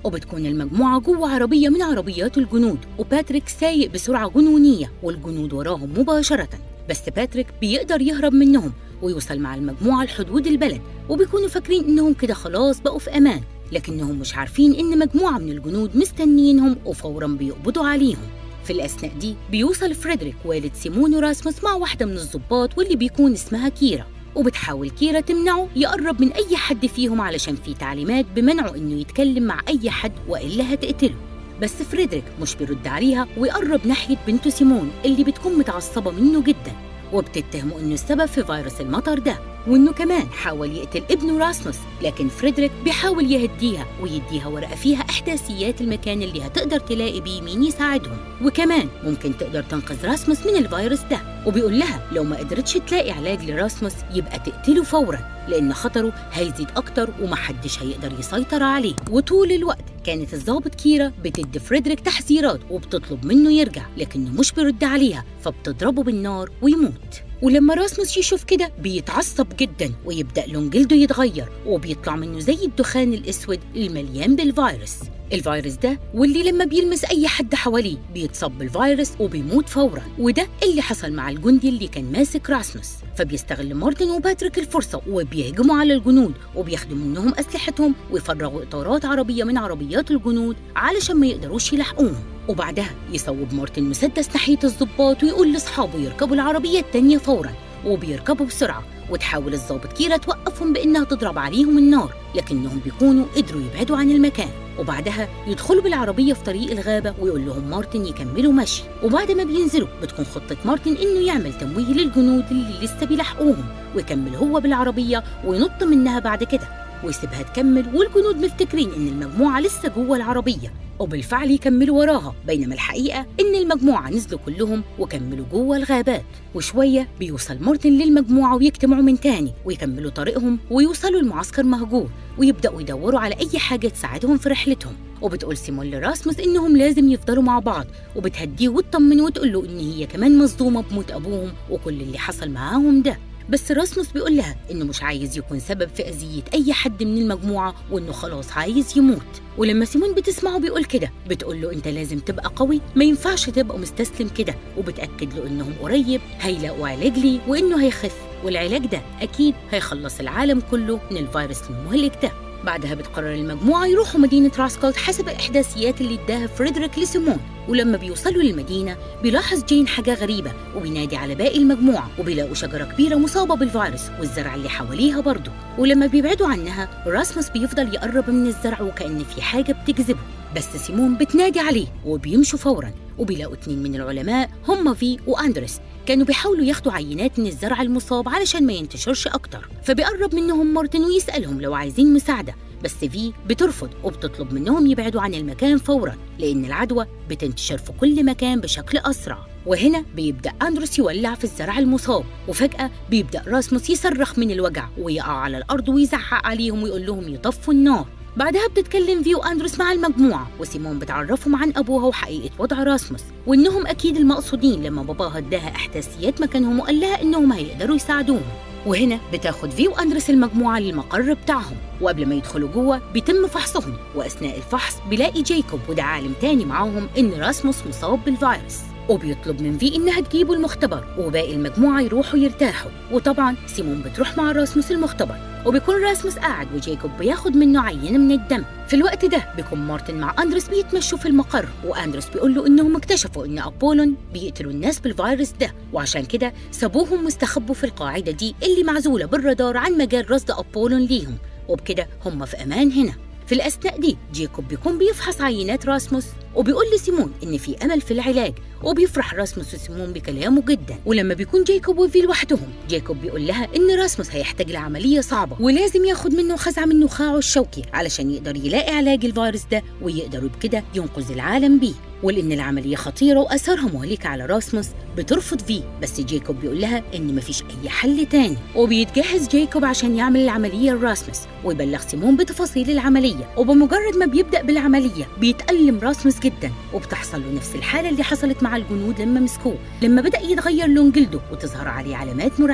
وبتكون المجموعة جوه عربية من عربيات الجنود وباتريك سايق بسرعة جنونية والجنود وراهم مباشرة بس باتريك بيقدر يهرب منهم ويوصل مع المجموعة لحدود البلد وبيكونوا فاكرين إنهم كده خلاص بقوا في أمان لكنهم مش عارفين إن مجموعة من الجنود مستنيينهم وفورا بيقبضوا عليهم في الأثناء دي بيوصل فريدريك والد سيمون وراسموس مع واحدة من الضباط واللي بيكون اسمها كيرا وبتحاول كيرا تمنعه يقرب من أي حد فيهم علشان في تعليمات بمنعه إنه يتكلم مع أي حد وإلا هتقتله بس فريدريك مش بيرد عليها ويقرب ناحية بنته سيمون اللي بتكون متعصبة منه جدا وبتتهمه إنه السبب في فيروس المطر ده وإنه كمان حاول يقتل ابنه راسموس لكن فريدريك بيحاول يهديها ويديها ورقة فيها إحداثيات المكان اللي هتقدر تلاقي بيه مين يساعدهم وكمان ممكن تقدر تنقذ راسموس من الفيروس ده وبيقول لها لو ما قدرتش تلاقي علاج لراسموس يبقى تقتله فورا لأن خطره هيزيد أكتر ومحدش هيقدر يسيطر عليه وطول الوقت كانت الضابط كيرا بتدي فريدريك تحذيرات وبتطلب منه يرجع لكنه مش بيرد عليها فبتضربه بالنار ويموت ولما راسموس يشوف كده بيتعصب جدا ويبدأ لون جلده يتغير وبيطلع منه زي الدخان الأسود المليان بالفيروس الفيروس ده واللي لما بيلمس أي حد حواليه بيتصاب بالفيروس وبيموت فورا وده اللي حصل مع الجندي اللي كان ماسك راسموس فبيستغل مارتن وباتريك الفرصة وبيهجموا على الجنود وبياخدوا منهم أسلحتهم ويفرغوا إطارات عربية من عربيات الجنود علشان ما يقدروش يلحقوهم وبعدها يصوب مارتن مسدس ناحية الضباط ويقول لأصحابه يركبوا العربية التانية فورا وبيركبوا بسرعة وتحاول الضابط كيرا توقفهم بإنها تضرب عليهم النار لكنهم بيكونوا قدروا يبعدوا عن المكان وبعدها يدخلوا بالعربية في طريق الغابة ويقول لهم مارتن يكملوا مشي وبعد ما بينزلوا بتكون خطة مارتن إنه يعمل تمويه للجنود اللي لسه بيلحقوهم ويكمل هو بالعربية وينط منها بعد كده ويسيبها تكمل والجنود مفتكرين إن المجموعة لسه جوه العربية وبالفعل يكملوا وراها بينما الحقيقة إن المجموعة نزلوا كلهم وكملوا جوه الغابات وشوية بيوصل مارتن للمجموعة ويجتمعوا من تاني ويكملوا طريقهم ويوصلوا لمعسكر مهجور ويبدأوا يدوروا على أي حاجة تساعدهم في رحلتهم وبتقول سيمون لراسموس إنهم لازم يفضلوا مع بعض وبتهديه وتطمنه وتقول له إن هي كمان مصدومة بموت أبوهم وكل اللي حصل معاهم ده بس راسموس بيقول لها إنه مش عايز يكون سبب في أذية أي حد من المجموعة وإنه خلاص عايز يموت ولما سيمون بتسمعه بيقول كده بتقول له انت لازم تبقى قوي ما ينفعش تبقى مستسلم كده وبتاكد له انهم قريب هيلاقوا علاج ليه وانه هيخف والعلاج ده اكيد هيخلص العالم كله من الفيروس المهلك ده بعدها بتقرر المجموعة يروحوا مدينة راسكولد حسب الإحداثيات اللي اداها فريدريك لسيمون ولما بيوصلوا للمدينة بيلاحظ جين حاجة غريبة وبينادي على باقي المجموعة وبيلاقوا شجرة كبيرة مصابة بالفيروس والزرع اللي حواليها برضه ولما بيبعدوا عنها راسموس بيفضل يقرب من الزرع وكأن في حاجة بتجذبه بس سيمون بتنادي عليه وبيمشوا فورا وبيلاقوا اتنين من العلماء هم في وأندرس كانوا بيحاولوا ياخدوا عينات من الزرع المصاب علشان ما ينتشرش أكتر فبيقرب منهم مارتن ويسألهم لو عايزين مساعدة بس في بترفض وبتطلب منهم يبعدوا عن المكان فورا لأن العدوى بتنتشر في كل مكان بشكل أسرع وهنا بيبدأ أندروس يولع في الزرع المصاب وفجأة بيبدأ راسموس يصرخ من الوجع ويقع على الأرض ويزعق عليهم ويقول لهم يطفوا النار بعدها بتتكلم في وأندروس مع المجموعة وسيمون بتعرفهم عن أبوها وحقيقة وضع راسموس وإنهم أكيد المقصودين لما باباها اداها إحداثيات مكانهم وقال لها إنهم هيقدروا يساعدوهم وهنا بتاخد في وأندرس المجموعة للمقر بتاعهم وقبل ما يدخلوا جوه بيتم فحصهم وأثناء الفحص بيلاقي جايكوب وده عالم تاني معاهم إن راسموس مصاب بالفيروس وبيطلب من في إنها تجيبه المختبر وباقي المجموعة يروحوا يرتاحوا وطبعا سيمون بتروح مع راسموس المختبر وبيكون راسموس قاعد وجايكوب بياخد منه عينة من الدم في الوقت ده بيكون مارتن مع أندرس بيتمشوا في المقر وأندرس بيقول له إنهم اكتشفوا إن أبولون بيقتلوا الناس بالفيروس ده وعشان كده سابوهم واستخبوا في القاعدة دي اللي معزولة بالرادار عن مجال رصد أبولون ليهم وبكده هم في أمان هنا في الأثناء دي جيكوب بيكون بيفحص عينات راسموس وبيقول لسيمون إن في أمل في العلاج وبيفرح راسموس وسيمون بكلامه جدا ولما بيكون جيكوب وفي لوحدهم جيكوب بيقول لها إن راسموس هيحتاج لعملية صعبة ولازم ياخد منه خزعة من نخاعه الشوكي علشان يقدر يلاقي علاج الفيروس ده ويقدر بكده ينقذ العالم بيه ولأن العملية خطيرة وأثرها مهلكة على راسموس بترفض في بس جيكوب بيقول لها إن مفيش أي حل تاني وبيتجهز جيكوب عشان يعمل العملية لراسموس ويبلغ سيمون بتفاصيل العملية وبمجرد ما بيبدأ بالعملية بيتألم راسموس جدا وبتحصل له نفس الحالة اللي حصلت مع الجنود لما مسكوه لما بدأ يتغير لون جلده وتظهر عليه علامات مرعبة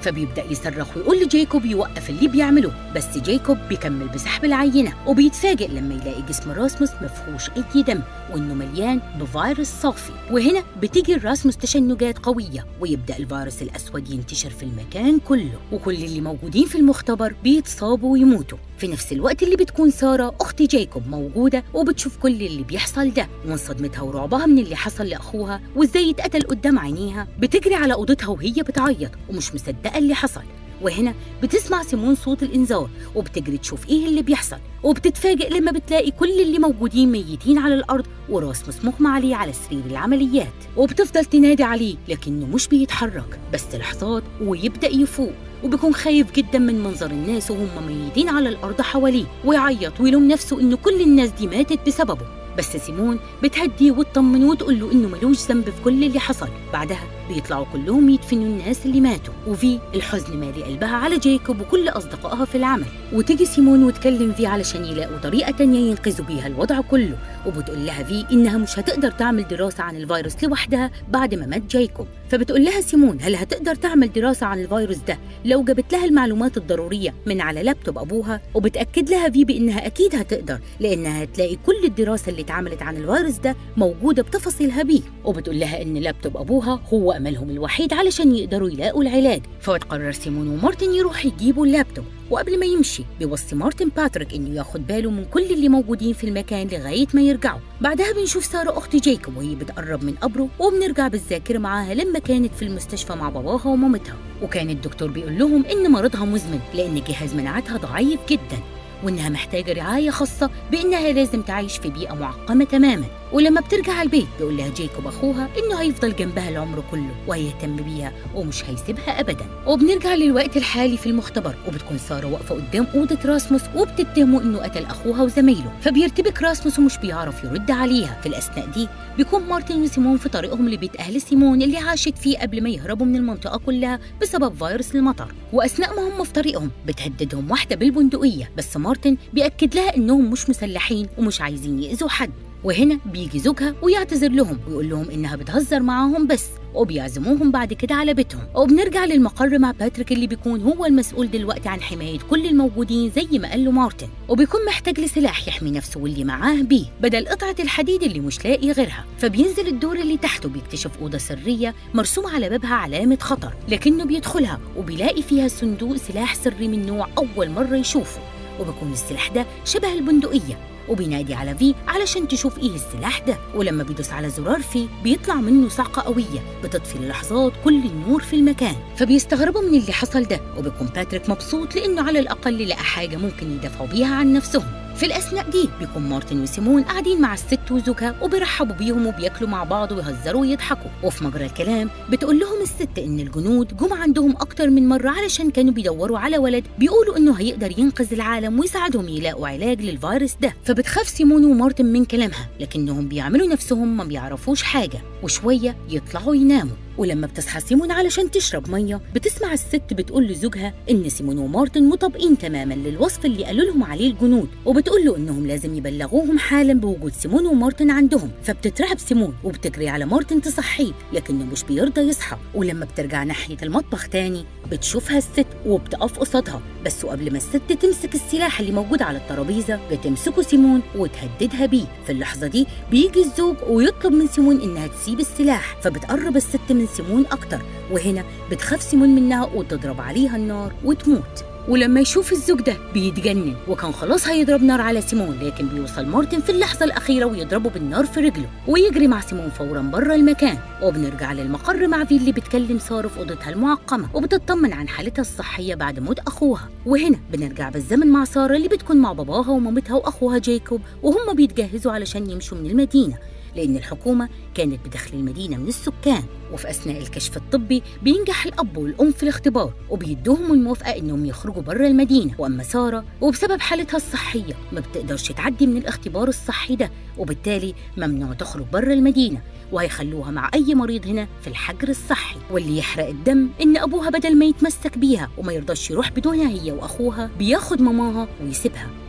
فبيبدأ يصرخ ويقول لجايكوب يوقف اللي بيعمله بس جايكوب بيكمل بسحب العينة وبيتفاجئ لما يلاقي جسم راسموس مفهوش أي دم وإنه مليان بفيروس صافي وهنا بتيجي لراسموس تشنجات قوية ويبدأ الفيروس الأسود ينتشر في المكان كله وكل اللي موجودين في المختبر بيتصابوا ويموتوا في نفس الوقت اللي بتكون سارة أخت جايكوب موجودة وبتشوف كل اللي بيحصل ده ومن صدمتها ورعبها من اللي حصل لأخوها وإزاي اتقتل قدام عينيها بتجري على أوضتها وهي بتعيط ومش مصدقة اللي حصل وهنا بتسمع سيمون صوت الإنذار وبتجري تشوف إيه اللي بيحصل وبتتفاجئ لما بتلاقي كل اللي موجودين ميتين على الأرض وراسموس مغمى عليه على سرير العمليات وبتفضل تنادي عليه لكنه مش بيتحرك بس لحظات ويبدأ يفوق وبيكون خايف جدا من منظر الناس وهم ميتين على الأرض حواليه ويعيط ويلوم نفسه إن كل الناس دي ماتت بسببه بس سيمون بتهديه وتطمنه وتقول له انه ملوش ذنب في كل اللي حصل بعدها بيطلعوا كلهم يدفنوا الناس اللي ماتوا وفي الحزن مالي قلبها على جايكوب وكل اصدقائها في العمل وتيجي سيمون وتكلم في علشان يلاقوا طريقه تانية ينقذوا بيها الوضع كله وبتقول لها في انها مش هتقدر تعمل دراسه عن الفيروس لوحدها بعد ما مات جايكوب فبتقول لها سيمون هل هتقدر تعمل دراسه عن الفيروس ده لو جابت لها المعلومات الضروريه من على لابتوب ابوها وبتاكد لها في بانها اكيد هتقدر لانها هتلاقي كل الدراسه اللي اتعملت عن الفيروس ده موجوده بتفاصيلها بيه وبتقول لها ان لابتوب ابوها هو املهم الوحيد علشان يقدروا يلاقوا العلاج فبتقرر سيمون ومارتن يروح يجيبوا اللابتوب وقبل ما يمشي بيوصي مارتن باتريك انه ياخد باله من كل اللي موجودين في المكان لغايه ما يرجعوا بعدها بنشوف ساره اخت جايكوب وهي بتقرب من قبره وبنرجع بالذاكره معاها لما كانت في المستشفى مع باباها ومامتها وكان الدكتور بيقول لهم ان مرضها مزمن لان جهاز مناعتها ضعيف جدا وإنها محتاجة رعاية خاصة بإنها لازم تعيش في بيئة معقمة تماما ولما بترجع البيت بيقول لها جيكوب أخوها إنه هيفضل جنبها العمر كله وهيهتم بيها ومش هيسيبها أبدا وبنرجع للوقت الحالي في المختبر وبتكون سارة واقفة قدام أوضة راسموس وبتتهمه إنه قتل أخوها وزمايله فبيرتبك راسموس ومش بيعرف يرد عليها في الأثناء دي بيكون مارتن وسيمون في طريقهم لبيت أهل سيمون اللي عاشت فيه قبل ما يهربوا من المنطقة كلها بسبب فيروس المطر وأثناء ما هم في طريقهم بتهددهم واحدة بالبندقية بس مارتن بيأكد لها إنهم مش مسلحين ومش عايزين يأذوا حد وهنا بيجي زوجها ويعتذر لهم ويقول لهم إنها بتهزر معاهم بس وبيعزموهم بعد كده على بيتهم وبنرجع للمقر مع باتريك اللي بيكون هو المسؤول دلوقتي عن حماية كل الموجودين زي ما قال له مارتن وبيكون محتاج لسلاح يحمي نفسه واللي معاه بيه بدل قطعة الحديد اللي مش لاقي غيرها فبينزل الدور اللي تحته بيكتشف أوضة سرية مرسوم على بابها علامة خطر لكنه بيدخلها وبيلاقي فيها صندوق سلاح سري من نوع أول مرة يشوفه وبيكون السلاح ده شبه البندقية وبينادي على في علشان تشوف ايه السلاح ده ولما بيدوس على زرار في بيطلع منه صعقة قوية بتطفي للحظات كل النور في المكان فبيستغربوا من اللي حصل ده وبيكون باتريك مبسوط لانه على الاقل لقى حاجة ممكن يدافعوا بيها عن نفسهم في الأثناء دي بيكون مارتن وسيمون قاعدين مع الست وزوجها وبيرحبوا بيهم وبياكلوا مع بعض ويهزروا ويضحكوا وفي مجرى الكلام بتقول لهم الست إن الجنود جم عندهم أكتر من مرة علشان كانوا بيدوروا على ولد بيقولوا إنه هيقدر ينقذ العالم ويساعدهم يلاقوا علاج للفيروس ده فبتخاف سيمون ومارتن من كلامها لكنهم بيعملوا نفسهم ما بيعرفوش حاجة وشوية يطلعوا يناموا ولما بتصحى سيمون علشان تشرب ميه بتسمع الست بتقول لزوجها ان سيمون ومارتن مطابقين تماما للوصف اللي قالوا لهم عليه الجنود وبتقول له انهم لازم يبلغوهم حالا بوجود سيمون ومارتن عندهم فبتترعب سيمون وبتجري على مارتن تصحيه لكنه مش بيرضى يصحى ولما بترجع ناحيه المطبخ تاني بتشوفها الست وبتقف قصادها بس وقبل ما الست تمسك السلاح اللي موجود على الترابيزه بتمسكه سيمون وتهددها بيه في اللحظه دي بيجي الزوج ويطلب من سيمون انها تسيب السلاح فبتقرب الست من سيمون اكتر وهنا بتخاف سيمون منها وتضرب عليها النار وتموت ولما يشوف الزوج ده بيتجنن وكان خلاص هيضرب نار على سيمون لكن بيوصل مارتن في اللحظة الأخيرة ويضربه بالنار في رجله ويجري مع سيمون فورا بره المكان وبنرجع للمقر مع في اللي بتكلم سارة في أوضتها المعقمة وبتطمن عن حالتها الصحية بعد موت أخوها وهنا بنرجع بالزمن مع سارة اللي بتكون مع باباها ومامتها وأخوها جايكوب وهم بيتجهزوا علشان يمشوا من المدينة لأن الحكومة كانت بدخل المدينة من السكان وفي أثناء الكشف الطبي بينجح الأب والأم في الاختبار وبيدوهم الموافقة إنهم يخرجوا بره المدينة وأما سارة وبسبب حالتها الصحية ما بتقدرش تعدي من الاختبار الصحي ده وبالتالي ممنوع تخرج بره المدينة وهيخلوها مع أي مريض هنا في الحجر الصحي واللي يحرق الدم إن أبوها بدل ما يتمسك بيها وما يرضاش يروح بدونها هي وأخوها بياخد ماماها ويسيبها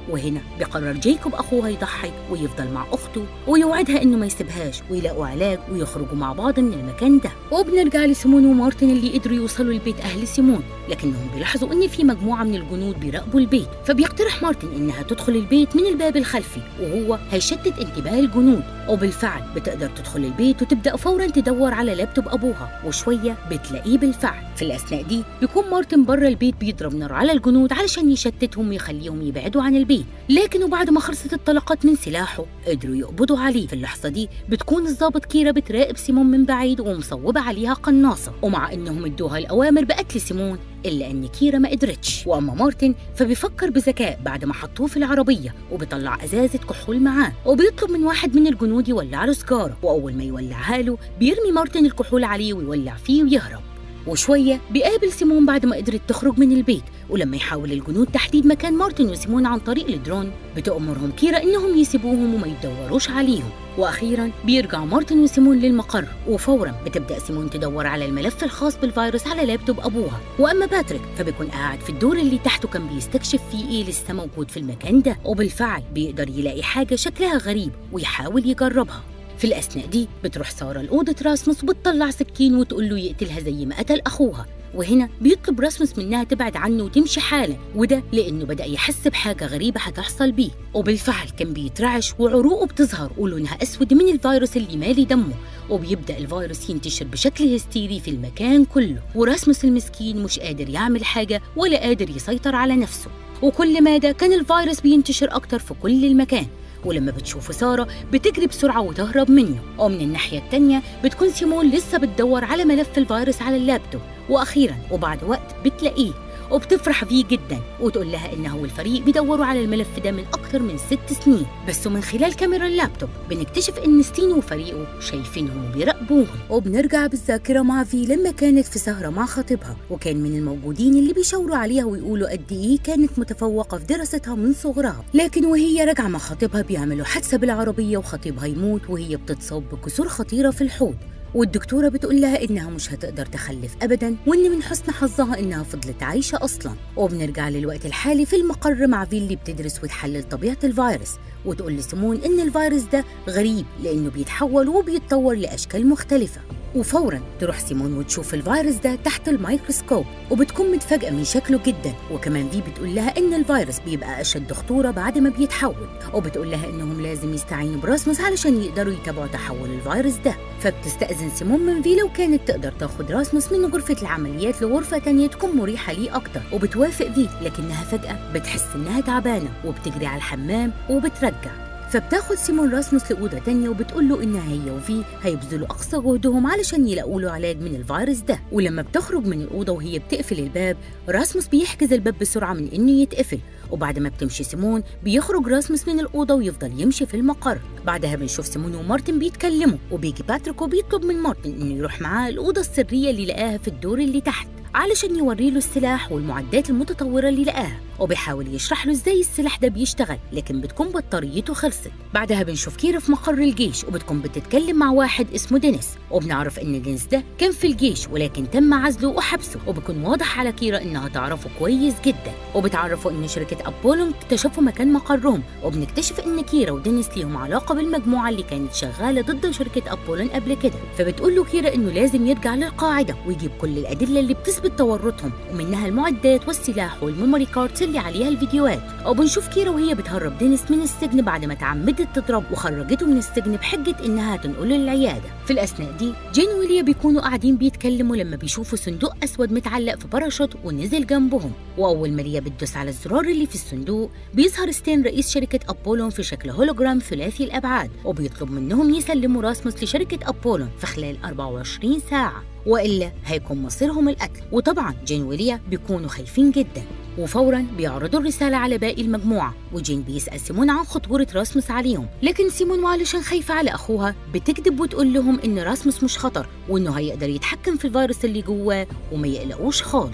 وهنا بيقرر جيكوب أخوها يضحي ويفضل مع أخته ويوعدها إنه ما يسيبهاش ويلاقوا علاج ويخرجوا مع بعض من المكان ده وبنرجع لسيمون ومارتن اللي قدروا يوصلوا لبيت أهل سيمون لكنهم بيلاحظوا إن في مجموعة من الجنود بيراقبوا البيت فبيقترح مارتن إنها تدخل البيت من الباب الخلفي وهو هيشتت انتباه الجنود وبالفعل بتقدر تدخل البيت وتبدأ فورا تدور على لابتوب أبوها وشوية بتلاقيه بالفعل في الأثناء دي بيكون مارتن بره البيت بيضرب نار على الجنود علشان يشتتهم ويخليهم يبعدوا عن البيت لكن وبعد ما خلصت الطلقات من سلاحه قدروا يقبضوا عليه في اللحظة دي بتكون الضابط كيرا بتراقب سيمون من بعيد ومصوبة عليها قناصة ومع إنهم ادوها الأوامر بقتل سيمون إلا إن كيرا ما قدرتش وأما مارتن فبيفكر بذكاء بعد ما حطوه في العربية وبيطلع أزازة كحول معاه وبيطلب من واحد من الجنود يولع له سجارة وأول ما يولعها له بيرمي مارتن الكحول عليه ويولع فيه ويهرب وشوية بيقابل سيمون بعد ما قدرت تخرج من البيت ولما يحاول الجنود تحديد مكان مارتن وسيمون عن طريق الدرون بتأمرهم كيرا إنهم يسيبوهم وما يدوروش عليهم وأخيرا بيرجع مارتن وسيمون للمقر وفورا بتبدأ سيمون تدور على الملف الخاص بالفيروس على لابتوب أبوها وأما باتريك فبيكون قاعد في الدور اللي تحته كان بيستكشف فيه إيه لسه موجود في المكان ده وبالفعل بيقدر يلاقي حاجة شكلها غريب ويحاول يجربها في الأثناء دي بتروح سارة لأوضة راسموس وبتطلع سكين وتقول له يقتلها زي ما قتل أخوها وهنا بيطلب راسموس منها تبعد عنه وتمشي حالا وده لأنه بدأ يحس بحاجة غريبة هتحصل بيه وبالفعل كان بيترعش وعروقه بتظهر ولونها أسود من الفيروس اللي مالي دمه وبيبدأ الفيروس ينتشر بشكل هستيري في المكان كله وراسموس المسكين مش قادر يعمل حاجة ولا قادر يسيطر على نفسه وكل مدى كان الفيروس بينتشر أكتر في كل المكان ولما بتشوف سارة بتجري بسرعة وتهرب منه ومن الناحية التانية بتكون سيمون لسه بتدور على ملف الفيروس على اللابتوب وأخيرا وبعد وقت بتلاقيه وبتفرح فيه جدا وتقول لها انه والفريق بيدوروا على الملف ده من اكتر من ست سنين بس ومن خلال كاميرا اللابتوب بنكتشف ان ستينو وفريقه شايفينهم وبيراقبوهم وبنرجع بالذاكره مع في لما كانت في سهره مع خطيبها وكان من الموجودين اللي بيشاوروا عليها ويقولوا قد ايه كانت متفوقه في دراستها من صغرها لكن وهي راجعه مع خطيبها بيعملوا حادثه بالعربيه وخطيبها يموت وهي بتتصاب بكسور خطيره في الحوض والدكتورة بتقول لها إنها مش هتقدر تخلف أبدا وإن من حسن حظها إنها فضلت عايشة أصلا وبنرجع للوقت الحالي في المقر مع في اللي بتدرس وتحلل طبيعة الفيروس وتقول لسيمون إن الفيروس ده غريب لأنه بيتحول وبيتطور لأشكال مختلفة وفورا تروح سيمون وتشوف الفيروس ده تحت الميكروسكوب وبتكون متفاجئة من شكله جدا وكمان في بتقول لها إن الفيروس بيبقى أشد خطورة بعد ما بيتحول وبتقول لها إنهم لازم يستعينوا براسموس علشان يقدروا يتابعوا تحول الفيروس ده فبتستأذن سيمون من في لو كانت تقدر تاخد راسموس من غرفة العمليات لغرفة تانية تكون مريحة ليه أكتر وبتوافق في لكنها فجأة بتحس إنها تعبانة وبتجري على الحمام وبترجع فبتاخد سيمون راسموس لأوضة تانية وبتقول له إنها هي وفي هيبذلوا أقصى جهدهم علشان يلاقوا له علاج من الفيروس ده ولما بتخرج من الأوضة وهي بتقفل الباب راسموس بيحجز الباب بسرعة من إنه يتقفل وبعد ما بتمشي سيمون بيخرج راسموس من الأوضة ويفضل يمشي في المقر بعدها بنشوف سيمون ومارتن بيتكلموا وبيجي باتريك وبيطلب من مارتن إنه يروح معاه الأوضة السرية اللي لقاها في الدور اللي تحت علشان يوري له السلاح والمعدات المتطورة اللي لقاها وبيحاول يشرح له ازاي السلاح ده بيشتغل لكن بتكون بطاريته خلصت بعدها بنشوف كيرا في مقر الجيش وبتكون بتتكلم مع واحد اسمه دينيس وبنعرف ان دينيس ده كان في الجيش ولكن تم عزله وحبسه وبيكون واضح على كيرا انها تعرفه كويس جدا وبتعرفه ان شركة ابولون اكتشفوا مكان مقرهم وبنكتشف ان كيرا ودينيس ليهم علاقة بالمجموعة اللي كانت شغالة ضد شركة ابولون قبل كده فبتقول له كيرا انه لازم يرجع للقاعدة ويجيب كل الادلة اللي بتثبت تورطهم ومنها المعدات والسلاح والميموري كاردز اللي عليها الفيديوهات وبنشوف كيرا وهي بتهرب دينيس من السجن بعد ما تعمدت تضرب وخرجته من السجن بحجة إنها هتنقله للعيادة في الأثناء دي جين وليا بيكونوا قاعدين بيتكلموا لما بيشوفوا صندوق أسود متعلق في باراشوت ونزل جنبهم وأول ما ليا بتدوس على الزرار اللي في الصندوق بيظهر ستين رئيس شركة أبولون في شكل هولوجرام ثلاثي الأبعاد وبيطلب منهم يسلموا راسموس لشركة أبولون في خلال 24 ساعة والا هيكون مصيرهم القتل وطبعا جين وليا بيكونوا خايفين جدا وفورا بيعرضوا الرسالة على باقي المجموعة وجين بيسأل سيمون عن خطورة راسموس عليهم لكن سيمون وعلشان خايفة على أخوها بتكذب وتقول لهم إن راسموس مش خطر وإنه هيقدر يتحكم في الفيروس اللي جواه وما يقلقوش خالص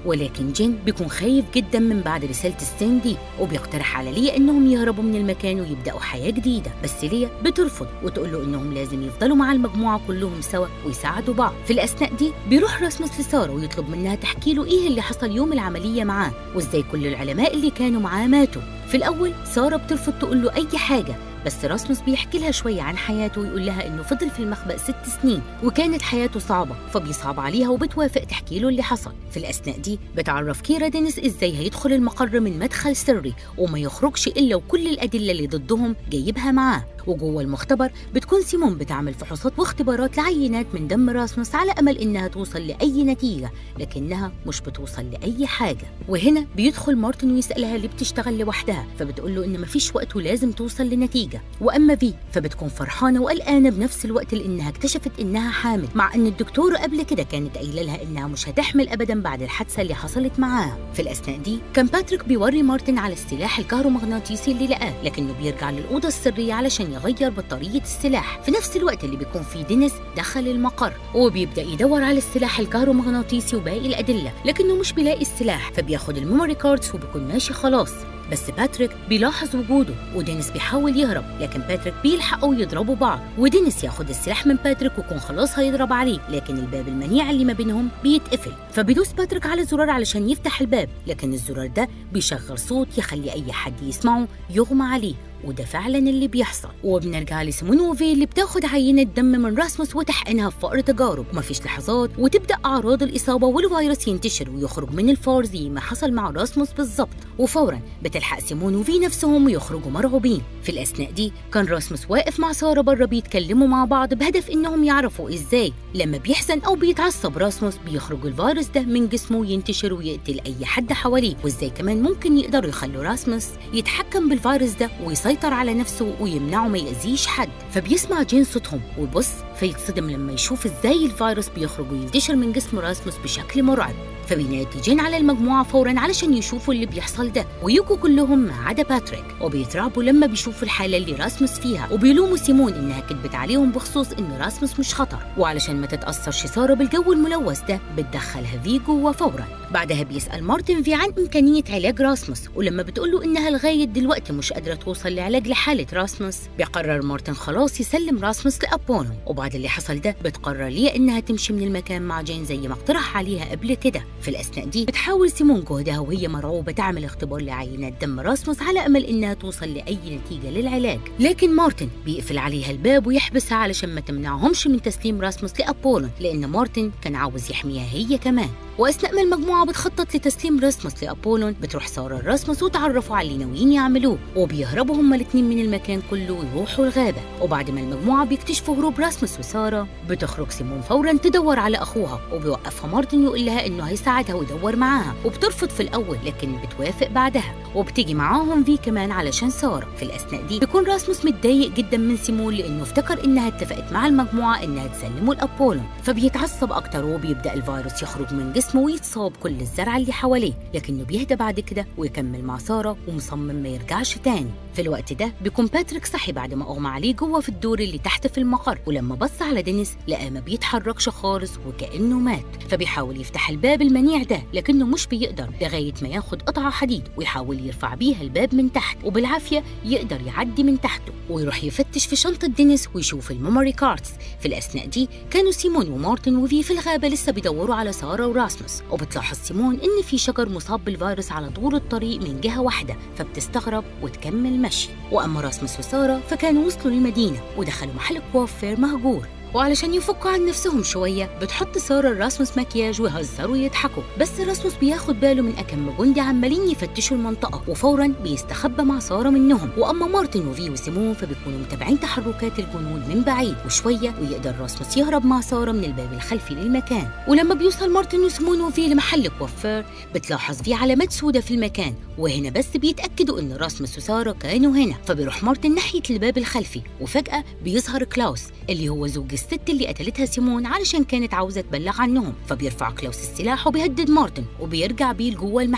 ولكن جين بيكون خايف جدا من بعد رسالة ستين دي وبيقترح على ليا إنهم يهربوا من المكان ويبدأوا حياة جديدة بس ليا بترفض وتقول له إنهم لازم يفضلوا مع المجموعة كلهم سوا ويساعدوا بعض في الأثناء دي بيروح راسموس لسارة ويطلب منها تحكي له إيه اللي حصل يوم العملية معاه وإزاي كل العلماء اللي كانوا معاه ماتوا في الأول سارة بترفض تقول له أي حاجة بس راسموس بيحكي لها شوية عن حياته ويقول لها إنه فضل في المخبأ ست سنين وكانت حياته صعبة فبيصعب عليها وبتوافق تحكي له اللي حصل في الأثناء دي بتعرف كيرا دينيس إزاي هيدخل المقر من مدخل سري وما يخرجش إلا وكل الأدلة اللي ضدهم جايبها معاه وجوه المختبر بتكون سيمون بتعمل فحوصات واختبارات لعينات من دم راسموس على امل انها توصل لاي نتيجه لكنها مش بتوصل لاي حاجه وهنا بيدخل مارتن ويسالها ليه بتشتغل لوحدها فبتقول له ان مفيش وقت ولازم توصل لنتيجه واما في فبتكون فرحانه وقلقانه بنفس الوقت لانها اكتشفت انها حامل مع ان الدكتوره قبل كده كانت قايله لها انها مش هتحمل ابدا بعد الحادثه اللي حصلت معاها في الاثناء دي كان باتريك بيوري مارتن على السلاح الكهرومغناطيسي اللي لقاه لكنه بيرجع للاوضه السريه علشان يغير بطارية السلاح في نفس الوقت اللي بيكون فيه دينيس دخل المقر وبيبدأ يدور على السلاح الكهرومغناطيسي وباقي الأدلة لكنه مش بيلاقي السلاح فبياخد الميموري كاردز وبيكون ماشي خلاص بس باتريك بيلاحظ وجوده ودينيس بيحاول يهرب لكن باتريك بيلحقوا ويضربوا بعض ودينيس ياخد السلاح من باتريك ويكون خلاص هيضرب عليه لكن الباب المنيع اللي ما بينهم بيتقفل فبيدوس باتريك على الزرار علشان يفتح الباب لكن الزرار ده بيشغل صوت يخلي اي حد يسمعه يغمى عليه وده فعلا اللي بيحصل وبنرجع لسيمون وفي اللي بتاخد عينة دم من راسموس وتحقنها في فقر تجارب ومفيش لحظات وتبدأ أعراض الإصابة والفيروس ينتشر ويخرج من الفار زي ما حصل مع راسموس بالظبط وفورا بتلحق سيمون وفي نفسهم ويخرجوا مرعوبين في الأثناء دي كان راسموس واقف مع سارة بره بيتكلموا مع بعض بهدف إنهم يعرفوا إزاي لما بيحزن أو بيتعصب راسموس بيخرج الفيروس ده من جسمه وينتشر ويقتل أي حد حواليه وإزاي كمان ممكن يقدروا يخلوا راسموس يتحكم بالفيروس ده ويسيطر يسيطر على نفسه ويمنعه ما يأذيش حد فبيسمع جين صوتهم ويبص فيتصدم لما يشوف ازاي الفيروس بيخرج وينتشر من جسم راسموس بشكل مرعب فبينادي جين على المجموعة فورا علشان يشوفوا اللي بيحصل ده ويجوا كلهم ما عدا باتريك وبيترعبوا لما بيشوفوا الحالة اللي راسموس فيها وبيلوموا سيمون إنها كدبت عليهم بخصوص إن راسموس مش خطر وعلشان ما تتأثرش سارة بالجو الملوث ده بتدخلها في جوه فورا بعدها بيسأل مارتن في عن إمكانية علاج راسموس ولما بتقوله إنها لغاية دلوقتي مش قادرة توصل لعلاج لحالة راسموس بيقرر مارتن خلاص يسلم راسموس لأبولو وبعد اللي حصل ده بتقرر ليا إنها تمشي من المكان مع جين زي ما اقترح عليها قبل كده في الأثناء دي بتحاول سيمون جهدها وهي مرعوبة تعمل اختبار لعينات دم راسموس على أمل إنها توصل لأي نتيجة للعلاج لكن مارتن بيقفل عليها الباب ويحبسها علشان ما تمنعهمش من تسليم راسموس لأبولو لأن مارتن كان عاوز يحميها هي كمان واثناء ما المجموعه بتخطط لتسليم راسموس لابولون بتروح ساره لراسموس وتعرفوا على اللي ناويين يعملوه وبيهربوا هما الاثنين من المكان كله ويروحوا الغابه وبعد ما المجموعه بيكتشفوا هروب راسموس وساره بتخرج سيمون فورا تدور على اخوها وبيوقفها مارتن يقول لها انه هيساعدها ويدور معاها وبترفض في الاول لكن بتوافق بعدها وبتيجي معاهم في كمان علشان ساره في الاثناء دي بيكون راسموس متضايق جدا من سيمون لانه افتكر انها اتفقت مع المجموعه انها تسلمه لابولون فبيتعصب اكتر وبيبدا الفيروس يخرج من جسمه ويتصاب كل الزرع اللي حواليه لكنه بيهدى بعد كده ويكمل مع ساره ومصمم ما يرجعش تاني في الوقت ده بيكون باتريك صحي بعد ما اغمى عليه جوه في الدور اللي تحت في المقر ولما بص على دينيس لقاه ما بيتحركش خالص وكانه مات فبيحاول يفتح الباب المنيع ده لكنه مش بيقدر لغايه ما ياخد قطعه حديد ويحاول يرفع بيها الباب من تحت وبالعافيه يقدر يعدي من تحته ويروح يفتش في شنطه دينيس ويشوف الميموري كاردز في الاثناء دي كانوا سيمون ومارتن وفي في الغابه لسه بيدوروا على ساره وراسموس وبتلاحظ سيمون ان في شجر مصاب بالفيروس على طول الطريق من جهه واحده فبتستغرب وتكمل مشي واما راسموس وساره فكانوا وصلوا للمدينه ودخلوا محل كوافير مهجور وعلشان يفكوا عن نفسهم شوية بتحط سارة لراسموس مكياج ويهزروا ويضحكوا بس راسموس بياخد باله من أكم جندي عمالين يفتشوا المنطقة وفورا بيستخبى مع سارة منهم وأما مارتن وفي وسيمون فبيكونوا متابعين تحركات الجنود من بعيد وشوية ويقدر راسموس يهرب مع سارة من الباب الخلفي للمكان ولما بيوصل مارتن وسيمون وفي لمحل كوافير بتلاحظ فيه علامات سودة في المكان وهنا بس بيتأكدوا إن راسموس وسارة كانوا هنا فبيروح مارتن ناحية الباب الخلفي وفجأة بيظهر كلاوس اللي هو زوج الست اللي قتلتها سيمون علشان كانت عاوزة تبلغ عنهم فبيرفع كلاوس السلاح وبيهدد مارتن وبيرجع بيه لجوه المحل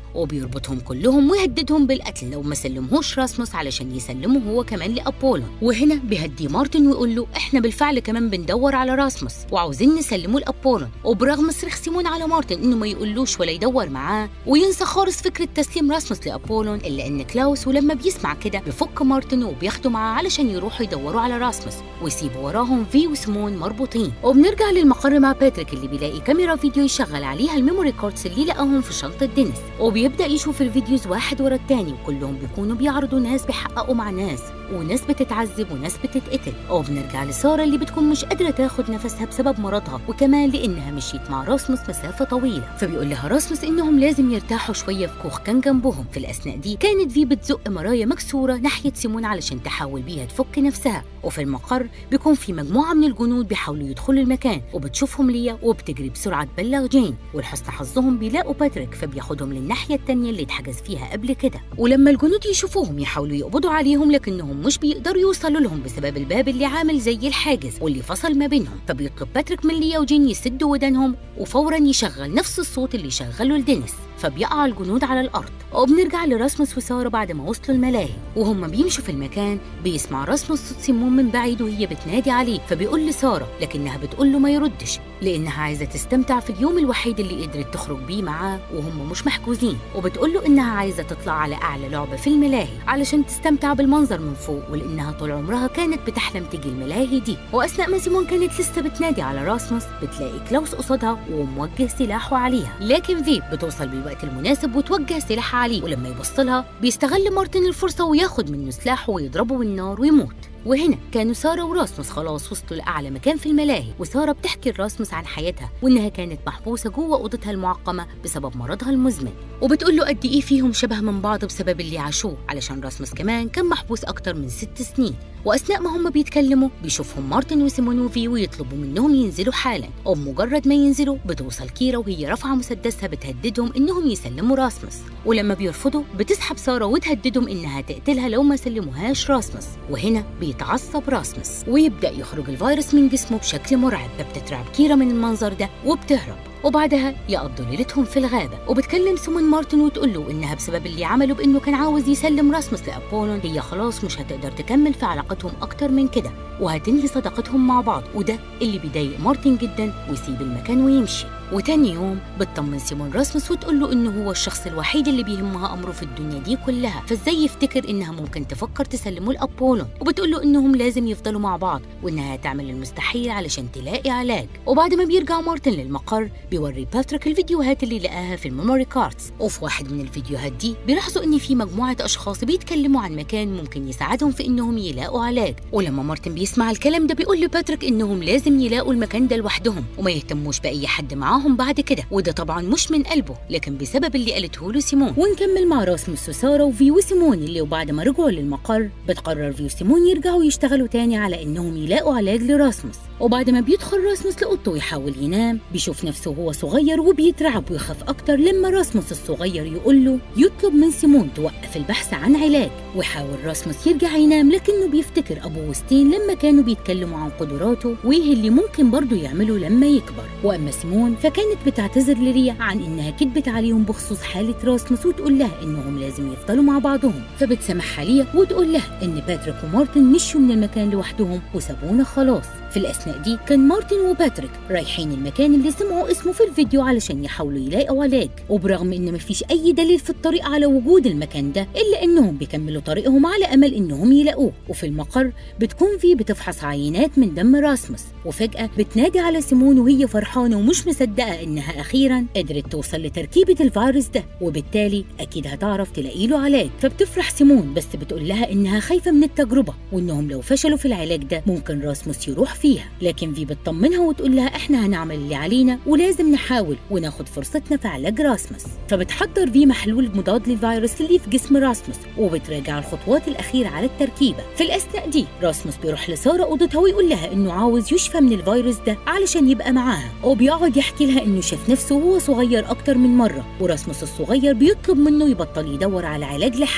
وبيربطهم كلهم ويهددهم بالقتل لو ما سلمهوش راسموس علشان يسلمه هو كمان لابولون وهنا بيهدي مارتن ويقول له احنا بالفعل كمان بندور على راسموس وعاوزين نسلمه لابولون وبرغم صريخ سيمون على مارتن انه ما يقولوش ولا يدور معاه وينسى خالص فكره تسليم راسموس لابولون الا ان كلاوس ولما بيسمع كده بيفك مارتن وبياخده معاه علشان يروحوا يدوروا على راسموس ويسيبوا وراهم في وسيمون مربوطين وبنرجع للمقر مع باتريك اللي بيلاقي كاميرا فيديو يشغل عليها الميموري كاردز اللي لقاهم في شنطه دينيس وبيبدا يشوف الفيديوز واحد ورا التاني وكلهم بيكونوا بيعرضوا ناس بيحققوا مع ناس وناس بتتعذب وناس بتتقتل وبنرجع لساره اللي بتكون مش قادره تاخد نفسها بسبب مرضها وكمان لانها مشيت مع راسموس مسافه طويله فبيقول لها راسموس انهم لازم يرتاحوا شويه في كوخ كان جنبهم في الاثناء دي كانت في بتزق مرايا مكسوره ناحيه سيمون علشان تحاول بيها تفك نفسها وفي المقر بيكون في مجموعه من الجنود بيحاولوا يدخلوا المكان وبتشوفهم ليا وبتجري بسرعه تبلغ جين ولحسن حظهم بيلاقوا باتريك فبياخدهم للناحيه التانيه اللي اتحجز فيها قبل كده ولما الجنود يشوفوهم يحاولوا يقبضوا عليهم لكنهم مش بيقدروا يوصلوا لهم بسبب الباب اللي عامل زي الحاجز واللي فصل ما بينهم فبيطلب باتريك من ليا وجين يسدوا ودانهم وفورا يشغل نفس الصوت اللي شغله لدينيس فبيقع الجنود على الارض وبنرجع لراسموس وساره بعد ما وصلوا الملاهي وهم بيمشوا في المكان بيسمع راسموس صوت سيمون من بعيد وهي بتنادي عليه فبيقول لساره لكنها بتقول له ما يردش لانها عايزه تستمتع في اليوم الوحيد اللي قدرت تخرج بيه معاه وهم مش محجوزين وبتقول له انها عايزه تطلع على اعلى لعبه في الملاهي علشان تستمتع بالمنظر من فوق ولانها طول عمرها كانت بتحلم تيجي الملاهي دي واثناء ما سيمون كانت لسه بتنادي على راسموس بتلاقي كلاوس قصادها وموجه سلاحه عليها لكن فيب بتوصل بالوقت المناسب وتوجه سلاحها عليه ولما يبص لها بيستغل مارتن الفرصه وياخد منه سلاحه ويضربه بالنار ويموت وهنا كانوا ساره وراسموس خلاص وصلوا لاعلى مكان في الملاهي وساره بتحكي لراسموس عن حياتها وانها كانت محبوسه جوه اوضتها المعقمه بسبب مرضها المزمن وبتقول له قد ايه فيهم شبه من بعض بسبب اللي عاشوه علشان راسموس كمان كان محبوس اكتر من ست سنين واثناء ما هم بيتكلموا بيشوفهم مارتن وسيمون وفي ويطلبوا منهم ينزلوا حالا وبمجرد ما ينزلوا بتوصل كيرا وهي رافعه مسدسها بتهددهم انهم يسلموا راسموس ولما بيرفضوا بتسحب ساره وتهددهم انها تقتلها لو ما سلموهاش راسموس وهنا بيتعصب راسموس ويبدا يخرج الفيروس من جسمه بشكل مرعب فبتترعب كيرا من المنظر ده وبتهرب وبعدها يقضوا ليلتهم في الغابة وبتكلم سومن مارتن وتقول له إنها بسبب اللي عمله بإنه كان عاوز يسلم راسموس لأبولون هي خلاص مش هتقدر تكمل في علاقتهم أكتر من كده وهتنهي صداقتهم مع بعض وده اللي بيضايق مارتن جدا ويسيب المكان ويمشي وتاني يوم بتطمن سيمون راسموس وتقول له انه هو الشخص الوحيد اللي بيهمها امره في الدنيا دي كلها فازاي يفتكر انها ممكن تفكر تسلمه لابولون وبتقول له انهم لازم يفضلوا مع بعض وانها هتعمل المستحيل علشان تلاقي علاج وبعد ما بيرجع مارتن للمقر بيوري باتريك الفيديوهات اللي لقاها في الميموري كاردز وفي واحد من الفيديوهات دي بيلاحظوا ان في مجموعه اشخاص بيتكلموا عن مكان ممكن يساعدهم في انهم يلاقوا علاج ولما مارتن بيسمع الكلام ده بيقول لباتريك انهم لازم يلاقوا المكان ده لوحدهم وما يهتموش باي حد معاهم بعد كده وده طبعا مش من قلبه لكن بسبب اللي قالته له سيمون ونكمل مع راسموس وساره وفي وسيمون اللي وبعد ما رجعوا للمقر بتقرر في وسيمون يرجعوا يشتغلوا تاني على انهم يلاقوا علاج لراسموس وبعد ما بيدخل راسموس لاوضته ويحاول ينام بيشوف نفسه وهو صغير وبيترعب ويخاف اكتر لما راسموس الصغير يقول له يطلب من سيمون توقف البحث عن علاج ويحاول راسموس يرجع ينام لكنه بيفتكر ابو وستين لما كانوا بيتكلموا عن قدراته وايه اللي ممكن برضه يعمله لما يكبر واما سيمون فكانت بتعتذر لريا عن انها كدبت عليهم بخصوص حاله راسموس وتقول لها انهم لازم يفضلوا مع بعضهم فبتسامحها ليا وتقول لها ان باتريك ومارتن مشوا من المكان لوحدهم وسابونا خلاص في الأثناء دي كان مارتن وباتريك رايحين المكان اللي سمعوا اسمه في الفيديو علشان يحاولوا يلاقوا علاج وبرغم إن مفيش أي دليل في الطريق على وجود المكان ده إلا إنهم بيكملوا طريقهم على أمل إنهم يلاقوه وفي المقر بتكون في بتفحص عينات من دم راسموس وفجأة بتنادي على سيمون وهي فرحانة ومش مصدقة إنها أخيرا قدرت توصل لتركيبة الفيروس ده وبالتالي أكيد هتعرف تلاقي له علاج فبتفرح سيمون بس بتقول لها إنها خايفة من التجربة وإنهم لو فشلوا في العلاج ده ممكن راسموس يروح فيها لكن في بتطمنها وتقول لها احنا هنعمل اللي علينا ولازم نحاول وناخد فرصتنا في علاج راسموس فبتحضر في محلول مضاد للفيروس اللي في جسم راسموس وبتراجع الخطوات الأخيرة على التركيبة في الأثناء دي راسموس بيروح لسارة أوضتها ويقول لها إنه عاوز يشفى من الفيروس ده علشان يبقى معاها وبيقعد يحكي لها إنه شاف نفسه وهو صغير أكتر من مرة وراسموس الصغير بيطلب منه يبطل يدور على علاج لحالته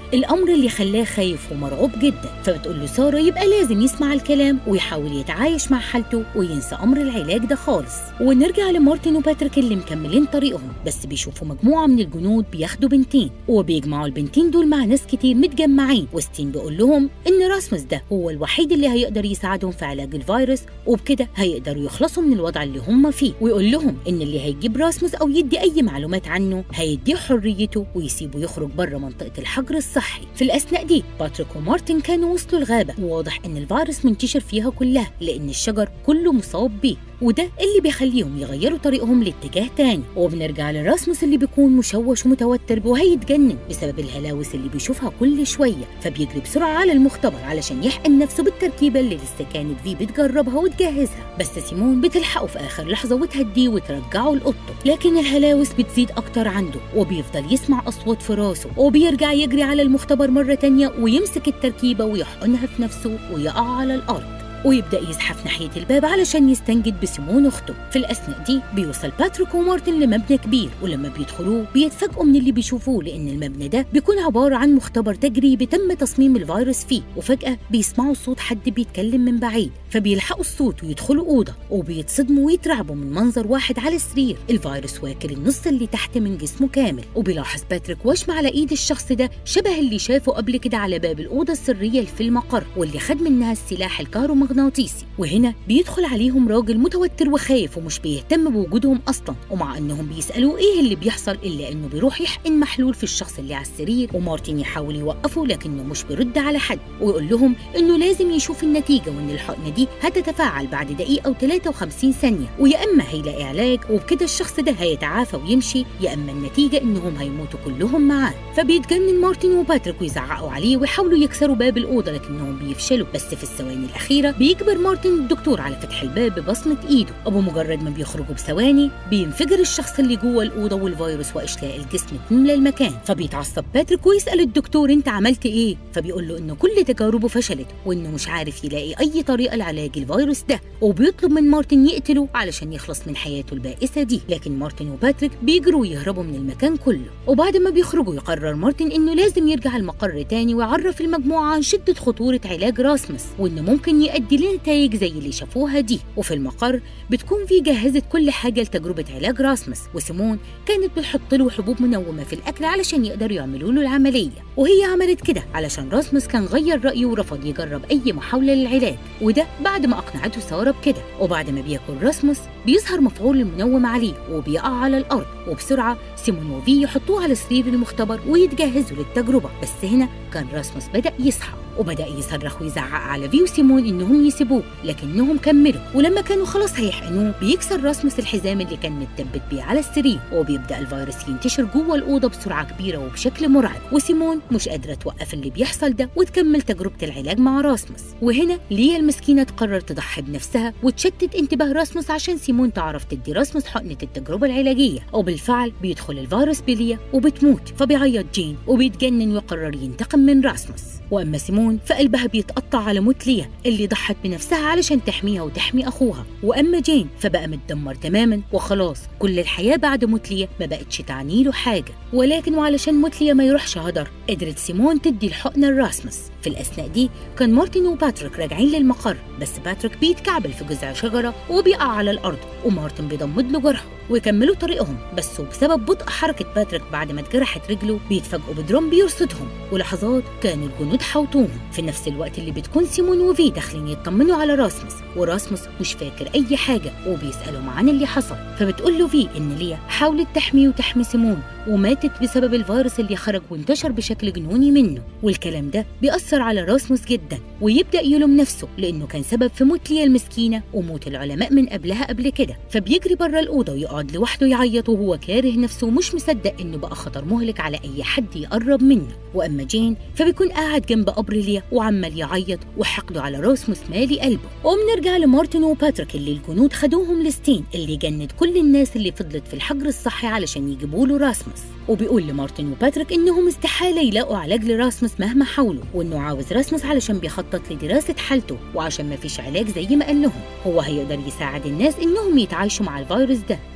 الأمر اللي خلاه خايف ومرعوب جدا فبتقول له سارة يبقى لازم يسمع الكلام ويحاول يتعايش مع حالته وينسى أمر العلاج ده خالص ونرجع لمارتن وباتريك اللي مكملين طريقهم بس بيشوفوا مجموعة من الجنود بياخدوا بنتين وبيجمعوا البنتين دول مع ناس كتير متجمعين وستين بيقول لهم إن راسموس ده هو الوحيد اللي هيقدر يساعدهم في علاج الفيروس وبكده هيقدروا يخلصوا من الوضع اللي هم فيه ويقول لهم إن اللي هيجيب راسموس أو يدي أي معلومات عنه هيديه حريته ويسيبه يخرج بره منطقة الحجر الصحي في الأثناء دي باتريك ومارتن كانوا وصلوا الغابة وواضح إن الفيروس منتشر فيها كلها لأن الشجر كله مصاب بيه وده اللي بيخليهم يغيروا طريقهم لاتجاه تاني وبنرجع لراسموس اللي بيكون مشوش ومتوتر وهيتجنن بسبب الهلاوس اللي بيشوفها كل شوية فبيجري بسرعة على المختبر علشان يحقن نفسه بالتركيبة اللي لسه كانت في بتجربها وتجهزها بس سيمون بتلحقه في آخر لحظة وتهديه وترجعه لأوضته لكن الهلاوس بتزيد أكتر عنده وبيفضل يسمع أصوات في راسه وبيرجع يجري على المختبر مرة تانية ويمسك التركيبة ويحقنها في نفسه ويقع على الأرض ويبدأ يزحف ناحية الباب علشان يستنجد بسيمون أخته في الأثناء دي بيوصل باتريك ومارتن لمبنى كبير ولما بيدخلوه بيتفاجئوا من اللي بيشوفوه لأن المبنى ده بيكون عبارة عن مختبر تجريبي تم تصميم الفيروس فيه وفجأة بيسمعوا صوت حد بيتكلم من بعيد فبيلحقوا الصوت ويدخلوا أوضة وبيتصدموا ويترعبوا من منظر واحد على السرير الفيروس واكل النص اللي تحت من جسمه كامل وبيلاحظ باتريك وشم على إيد الشخص ده شبه اللي شافه قبل كده على باب الأوضة السرية اللي في المقر واللي خد منها السلاح الكهرومغناطيسي وهنا بيدخل عليهم راجل متوتر وخايف ومش بيهتم بوجودهم أصلا ومع إنهم بيسألوه إيه اللي بيحصل إلا إنه بيروح يحقن محلول في الشخص اللي على السرير ومارتن يحاول يوقفه لكنه مش بيرد على حد ويقول لهم إنه لازم يشوف النتيجة وإن الحقنة دي هتتفاعل بعد دقيقة أو 53 ثانية ويا إما هيلاقي علاج وبكده الشخص ده هيتعافى ويمشي يا إما النتيجة إنهم هيموتوا كلهم معاه فبيتجنن مارتن وباتريك ويزعقوا عليه ويحاولوا يكسروا باب الأوضة لكنهم بيفشلوا بس في الثواني الأخيرة بيجبر مارتن الدكتور على فتح الباب ببصمة إيده وبمجرد ما بيخرجوا بثواني بينفجر الشخص اللي جوه الأوضة والفيروس وأشلاء الجسم تملى المكان فبيتعصب باتريك ويسأل الدكتور أنت عملت إيه؟ فبيقول له إنه كل تجاربه فشلت وإنه مش عارف يلاقي أي طريقة لعلاج الفيروس ده وبيطلب من مارتن يقتله علشان يخلص من حياته البائسة دي لكن مارتن وباتريك بيجروا ويهربوا من المكان كله وبعد ما بيخرجوا يقرر مارتن إنه لازم يرجع المقر تاني ويعرف المجموعة عن شدة خطورة علاج راسمس وإنه ممكن يؤدي لنتائج زي اللي شافوها دي وفي المقر بتكون في جهزت كل حاجة لتجربة علاج راسمس وسيمون كانت بتحط له حبوب منومة في الأكل علشان يقدروا يعملوا له العملية وهي عملت كده علشان راسمس كان غير رأيه ورفض يجرب أي محاولة للعلاج وده بعد ما أقنعته سارة بكده وبعد ما بياكل راسمس بيظهر مفعول المنوم عليه وبيقع على الأرض وبسرعة سيمون وفي يحطوه على سرير المختبر ويتجهزوا للتجربة بس هنا كان راسمس بدأ يصحى وبدأ يصرخ ويزعق على في وسيمون إنهم يسيبوه لكنهم كملوا ولما كانوا خلاص هيحقنوه بيكسر راسمس الحزام اللي كان متثبت بيه على السرير وبيبدأ الفيروس ينتشر جوه الأوضة بسرعة كبيرة وبشكل مرعب وسيمون مش قادرة توقف اللي بيحصل ده وتكمل تجربة العلاج مع راسمس وهنا ليا المسكينة تقرر تضحي بنفسها وتشتت انتباه راسمس عشان سيمون تعرف تدي راسمس حقنة التجربة العلاجية وبالفعل بيدخل الفيروس بليا وبتموت فبيعيط جين وبيتجنن ويقرر ينتقم من راسمس واما سيمون فقلبها بيتقطع على موت ليا اللي ضحت بنفسها علشان تحميها وتحمي اخوها واما جين فبقى متدمر تماما وخلاص كل الحياه بعد موت ليا ما بقتش تعني له حاجه ولكن وعلشان موت ليا ما يروحش هدر قدرت سيمون تدي الحقنه لراسمس في الاثناء دي كان مارتن وباتريك راجعين للمقر بس باتريك بيتكعبل في جذع شجره وبيقع على الارض ومارتن بيضمد له جرحه ويكملوا طريقهم بس وبسبب بطء حركة باتريك بعد ما اتجرحت رجله بيتفاجئوا بدرام بيرصدهم ولحظات كانوا الجنود حوطوهم في نفس الوقت اللي بتكون سيمون وفي داخلين يطمنوا على راسمس وراسمس مش فاكر أي حاجة وبيسألوا عن اللي حصل فبتقول له في إن ليا حاولت تحميه وتحمي سيمون وماتت بسبب الفيروس اللي خرج وانتشر بشكل جنوني منه والكلام ده بيأثر على راسموس جدا ويبدأ يلوم نفسه لأنه كان سبب في موت ليا المسكينة وموت العلماء من قبلها قبل كده فبيجري بره الأوضة ويقعد لوحده يعيط وهو كاره نفسه ومش مصدق إنه بقى خطر مهلك على أي حد يقرب منه وأما جين فبيكون قاعد جنب قبر ليا وعمال يعيط وحقده على راسموس مالي قلبه وبنرجع لمارتن وباتريك اللي الجنود خدوهم لستين اللي جند كل الناس اللي فضلت في الحجر الصحي علشان يجيبوا له راسموس وبيقول لمارتن وباتريك انهم استحاله يلاقوا علاج لراسموس مهما حاولوا وانه عاوز راسموس علشان بيخطط لدراسه حالته وعشان ما فيش علاج زي ما قال لهم هو هيقدر يساعد الناس انهم يتعايشوا مع الفيروس ده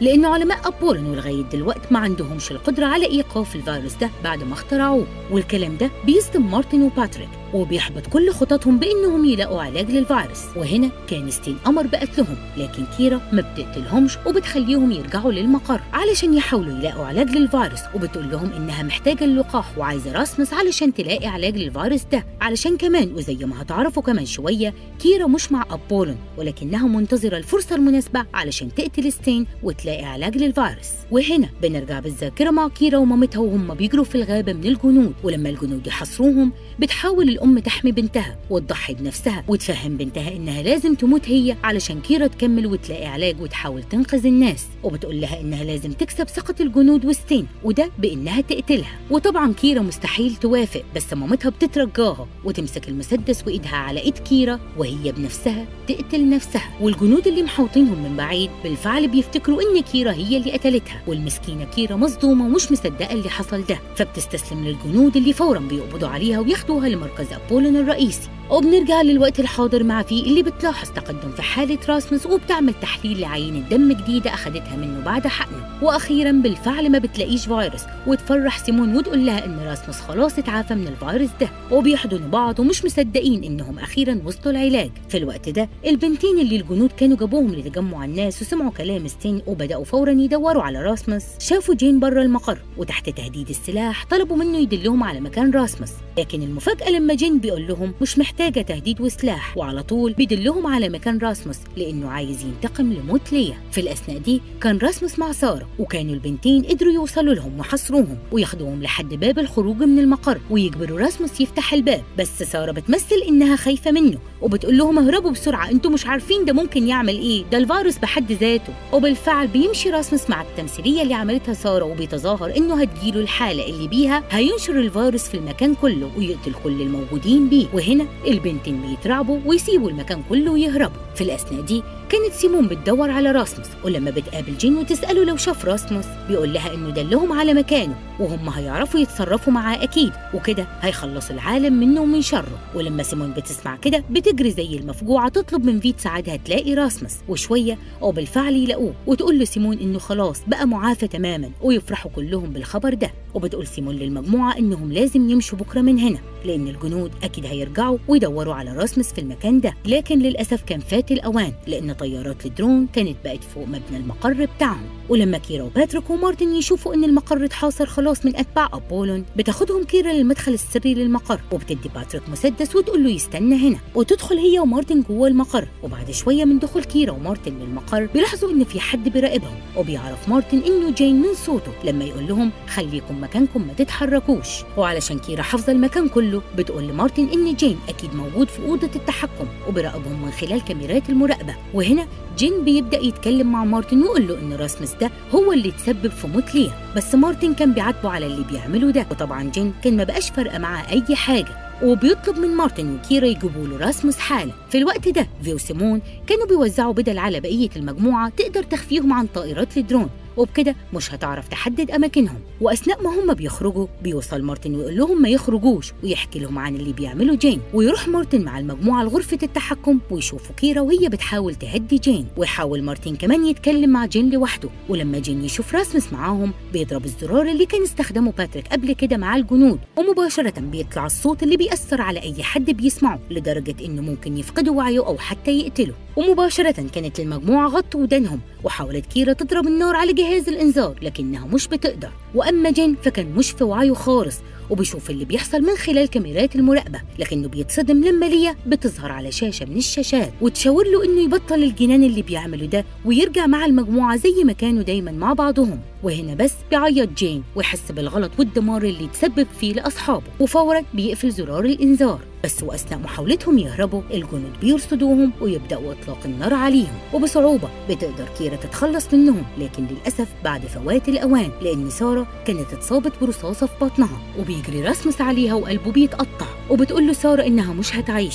لأنه علماء أبولون لغاية دلوقتي ما عندهمش القدرة على إيقاف الفيروس ده بعد ما اخترعوه والكلام ده بيصدم مارتن وباتريك وبيحبط كل خططهم بانهم يلاقوا علاج للفيروس وهنا كان ستين امر بقتلهم لكن كيرا ما بتقتلهمش وبتخليهم يرجعوا للمقر علشان يحاولوا يلاقوا علاج للفيروس وبتقول لهم انها محتاجه اللقاح وعايزه راسمس علشان تلاقي علاج للفيروس ده علشان كمان وزي ما هتعرفوا كمان شويه كيرا مش مع ابولون ولكنها منتظره الفرصه المناسبه علشان تقتل ستين وتلاقي علاج للفيروس وهنا بنرجع بالذاكره مع كيرا ومامتها وهم بيجروا في الغابه من الجنود ولما الجنود يحاصروهم بتحاول الأم تحمي بنتها وتضحي بنفسها وتفهم بنتها إنها لازم تموت هي علشان كيرا تكمل وتلاقي علاج وتحاول تنقذ الناس وبتقول لها إنها لازم تكسب ثقة الجنود وستين وده بإنها تقتلها وطبعا كيرا مستحيل توافق بس مامتها بتترجاها وتمسك المسدس وإيدها على إيد كيرا وهي بنفسها تقتل نفسها والجنود اللي محوطينهم من بعيد بالفعل بيفتكروا إن كيرا هي اللي قتلتها والمسكينة كيرا مصدومة ومش مصدقة اللي حصل ده فبتستسلم للجنود اللي فورا بيقبضوا عليها وياخدوها لمركز أبولون الرئيسي وبنرجع للوقت الحاضر مع في اللي بتلاحظ تقدم في حالة راسمس وبتعمل تحليل لعينة دم جديدة أخدتها منه بعد حقنه وأخيرا بالفعل ما بتلاقيش فيروس وتفرح سيمون وتقول لها إن راسمس خلاص اتعافى من الفيروس ده وبيحضنوا بعض ومش مصدقين إنهم أخيرا وصلوا العلاج في الوقت ده البنتين اللي الجنود كانوا جابوهم لتجمع الناس وسمعوا كلام ستين وبدأوا فورا يدوروا على راسمس شافوا جين بره المقر وتحت تهديد السلاح طلبوا منه يدلهم على مكان راسمس لكن المفاجأة لما جين بيقول لهم مش محتاجة تهديد وسلاح وعلى طول بيدلهم على مكان راسموس لأنه عايز ينتقم لموت ليا في الأثناء دي كان راسموس مع سارة وكانوا البنتين قدروا يوصلوا لهم وحصروهم وياخدوهم لحد باب الخروج من المقر ويجبروا راسموس يفتح الباب بس سارة بتمثل إنها خايفة منه وبتقول لهم اهربوا بسرعة انتوا مش عارفين ده ممكن يعمل ايه ده الفيروس بحد ذاته وبالفعل بيمشي راسموس مع التمثيلية اللي عملتها سارة وبيتظاهر انه هتجيله الحالة اللي بيها هينشر الفيروس في المكان كله ويقتل كل الموجودين بيه وهنا البنتين بيترعبوا ويسيبوا المكان كله ويهربوا في الأثناء دي كانت سيمون بتدور على راسموس ولما بتقابل جين وتسأله لو شاف راسموس بيقول لها إنه دلهم على مكانه وهم هيعرفوا يتصرفوا معاه أكيد وكده هيخلصوا العالم منه ومن شره ولما سيمون بتسمع كده بتجري زي المفجوعة تطلب من فيت ساعتها تلاقي راسموس وشوية وبالفعل يلاقوه وتقول له سيمون إنه خلاص بقى معافى تماما ويفرحوا كلهم بالخبر ده وبتقول سيمون للمجموعة إنهم لازم يمشوا بكرة من هنا لأن الجنود أكيد هيرجعوا ويدوروا على راسموس في المكان ده لكن للأسف كان فات الأوان لأن طيارات الدرون كانت بقت فوق مبنى المقر بتاعهم ولما كيرا وباتريك ومارتن يشوفوا ان المقر اتحاصر خلاص من اتباع ابولون بتاخدهم كيرا للمدخل السري للمقر وبتدي باتريك مسدس وتقول له يستنى هنا وتدخل هي ومارتن جوه المقر وبعد شويه من دخول كيرا ومارتن للمقر بيلاحظوا ان في حد بيراقبهم وبيعرف مارتن انه جين من صوته لما يقول لهم خليكم مكانكم ما تتحركوش وعلشان كيرا حافظه المكان كله بتقول لمارتن ان جين اكيد موجود في اوضه التحكم وبيراقبهم من خلال كاميرات المراقبه وهنا جين بيبدا يتكلم مع مارتن ويقول له ان راسمس ده هو اللي تسبب في موت ليا بس مارتن كان بيعاتبه على اللي بيعمله ده وطبعا جين كان ما بقاش فارقه معاه اي حاجه وبيطلب من مارتن وكيرا يجيبوا له راسموس حالا في الوقت ده في وسيمون كانوا بيوزعوا بدل على بقيه المجموعه تقدر تخفيهم عن طائرات الدرون وبكده مش هتعرف تحدد اماكنهم واثناء ما هم بيخرجوا بيوصل مارتن ويقول لهم ما يخرجوش ويحكي لهم عن اللي بيعمله جين ويروح مارتن مع المجموعه لغرفه التحكم ويشوفوا كيرا وهي بتحاول تهدي جين ويحاول مارتن كمان يتكلم مع جين لوحده ولما جين يشوف راسمس معاهم بيضرب الزرار اللي كان استخدمه باتريك قبل كده مع الجنود ومباشره بيطلع الصوت اللي بيأثر على اي حد بيسمعه لدرجه انه ممكن يفقدوا وعيه او حتى يقتله ومباشره كانت المجموعه غطوا ودانهم وحاولت كيرا تضرب النار على جهاز الانذار لكنها مش بتقدر واما جين فكان مش في وعيه خالص وبيشوف اللي بيحصل من خلال كاميرات المراقبة لكنه بيتصدم لما ليا بتظهر على شاشة من الشاشات وتشاور له إنه يبطل الجنان اللي بيعمله ده ويرجع مع المجموعة زي ما كانوا دايما مع بعضهم وهنا بس بيعيط جين ويحس بالغلط والدمار اللي تسبب فيه لأصحابه وفورا بيقفل زرار الإنذار بس وأثناء محاولتهم يهربوا الجنود بيرصدوهم ويبدأوا إطلاق النار عليهم وبصعوبة بتقدر كيرا تتخلص منهم لكن للأسف بعد فوات الأوان لأن سارة كانت اتصابت برصاصة في بطنها وبيجري رسمس عليها وقلبه بيتقطع وبتقول له سارة إنها مش هتعيش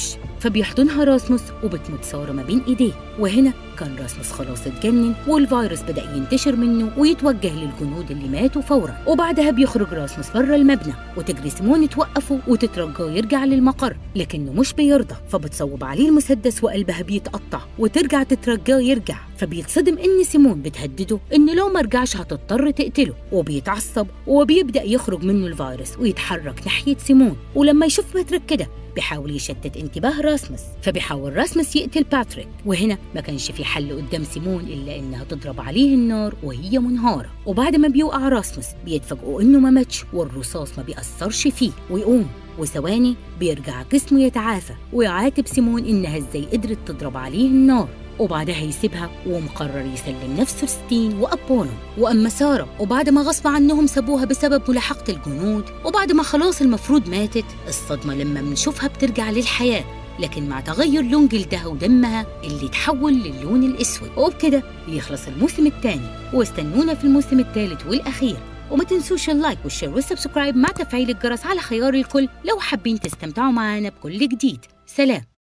فبيحضنها راسموس وبتموت سارة ما بين إيديه وهنا كان راسموس خلاص اتجنن والفيروس بدأ ينتشر منه ويتوجه للجنود اللي ماتوا فورا وبعدها بيخرج راسموس بره المبنى وتجري سيمون توقفه وتترجاه يرجع للمقر لكنه مش بيرضى فبتصوب عليه المسدس وقلبها بيتقطع وترجع تترجاه يرجع فبيتصدم ان سيمون بتهدده ان لو ما رجعش هتضطر تقتله وبيتعصب وبيبدا يخرج منه الفيروس ويتحرك ناحيه سيمون ولما يشوف باتريك كده بيحاول يشتت انتباه راسمس فبيحاول راسمس يقتل باتريك وهنا ما كانش في حل قدام سيمون الا انها تضرب عليه النار وهي منهاره وبعد ما بيوقع راسمس بيتفاجئوا انه ما ماتش والرصاص ما بيأثرش فيه ويقوم وثواني بيرجع جسمه يتعافى ويعاتب سيمون انها ازاي قدرت تضرب عليه النار وبعدها يسيبها ومقرر يسلم نفسه لستين وأبولو وأما سارة وبعد ما غصب عنهم سابوها بسبب ملاحقة الجنود وبعد ما خلاص المفروض ماتت الصدمة لما بنشوفها بترجع للحياة لكن مع تغير لون جلدها ودمها اللي تحول للون الأسود وبكده بيخلص الموسم الثاني واستنونا في الموسم الثالث والأخير وما تنسوش اللايك والشير والسبسكرايب مع تفعيل الجرس على خيار الكل لو حابين تستمتعوا معانا بكل جديد سلام